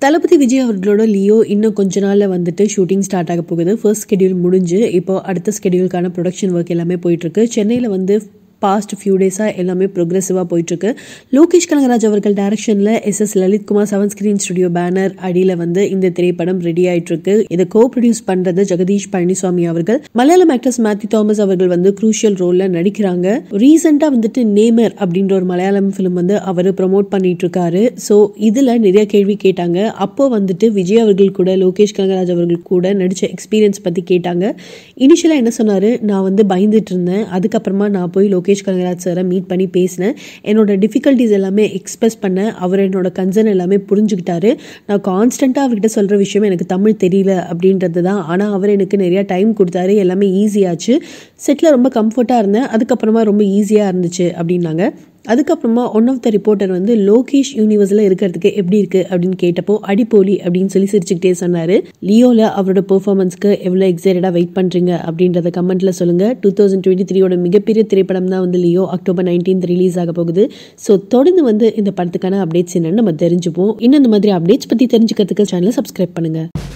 தளபதி விஜய் அவர்களோட லியோ இன்னும் கொஞ்ச நாள்ல வந்துட்டு ஷூட்டிங் ஸ்டார்ட் ஆக போகுது ஃபர்ஸ்ட் ஸ்கெடியூல் முடிஞ்சு இப்போ அடுத்த ஸ்கெடியூலுக்கான ப்ரொடக்ஷன் ஒர்க் எல்லாமே போயிட்டு இருக்கு சென்னையில் வந்து பாஸ்ட் ஃபியூ டேஸாக எல்லாமே ப்ரோக்ரெசிவாக போயிட்டுருக்கு லோகேஷ் கனகராஜ் அவர்கள் டைரக்ஷனில் S S Lalithkumar seven screen studio banner அடியில் வந்து இந்த திரைப்படம் ரெடி ஆயிட்டிருக்கு இதை கோ ப்ரொடியூஸ் பண்ணுறது ஜெகதீஷ் பழனிசாமி அவர்கள் மலையாளம் ஆக்டர்ஸ் மேத்யூ தாமஸ் அவர்கள் வந்து குரூஷியல் ரோலில் நடிக்கிறாங்க ரீசெண்டாக வந்துட்டு நேமர் அப்படின்ற ஒரு மலையாளம் ஃபிலிம் வந்து அவர் ப்ரமோட் பண்ணிட்டு இருக்காரு ஸோ இதில் நிறைய கேள்வி கேட்டாங்க அப்போ வந்துட்டு விஜய் அவர்கள் கூட லோகேஷ் கனகராஜ் அவர்கள் கூட நடித்த எக்ஸ்பீரியன்ஸ் பற்றி கேட்டாங்க இனிஷியலாக என்ன சொன்னார் நான் வந்து பயந்துட்டு இருந்தேன் அதுக்கப்புறமா நான் போய் லோகேஷ் கனகராஜ் சாரை மீட் பண்ணி பேசினேன் என்னோட டிஃபிகல்ட்டிஸ் எல்லாமே எக்ஸ்பிரஸ் பண்ண அவர் என்னோட கன்சர்ன் எல்லாமே புரிஞ்சுக்கிட்டாரு நான் கான்ஸ்டண்ட்டாக அவர்கிட்ட சொல்கிற விஷயம் எனக்கு தமிழ் தெரியல அப்படின்றது தான் ஆனால் அவர் எனக்கு நிறையா டைம் கொடுத்தாரு எல்லாமே ஈஸியாச்சு செட்டில் ரொம்ப கம்ஃபர்ட்டாக இருந்தேன் அதுக்கப்புறமா ரொம்ப ஈஸியாக இருந்துச்சு அப்படின்னாங்க அதுக்கப்புறமா ஒன் ஆஃப் த ரிப்போர்ட்டர் வந்து லோகேஷ் யூனிவர்ஸில் இருக்கிறதுக்கு எப்படி இருக்கு அப்படின்னு கேட்டப்போ அடிப்போலி அப்படின்னு சொல்லி சிரிச்சுக்கிட்டே சொன்னார் லியோவில் அவரோட பெர்ஃபார்மன்ஸ்க்கு எவ்வளோ எக்ஸைட்டடாக வெயிட் பண்ணுறீங்க அப்படின்றத கமெண்ட்டில் சொல்லுங்கள் டூ தௌசண்ட் டுவெண்ட்டி த்ரீயோட மிகப்பெரிய திரைப்படம் தான் வந்து லியோ அக்டோபர் நைன்டீன்த் ரிலீஸ் ஆக போகுது ஸோ தொடர்ந்து வந்து இந்த படத்துக்கான அப்டேட்ஸ் என்னன்னு நம்ம தெரிஞ்சுப்போம் இன்னும் இந்த மாதிரி அப்டேட்ஸ் பற்றி தெரிஞ்சுக்கிறதுக்கு சேனலை சப்ஸ்கிரைப் பண்ணுங்கள்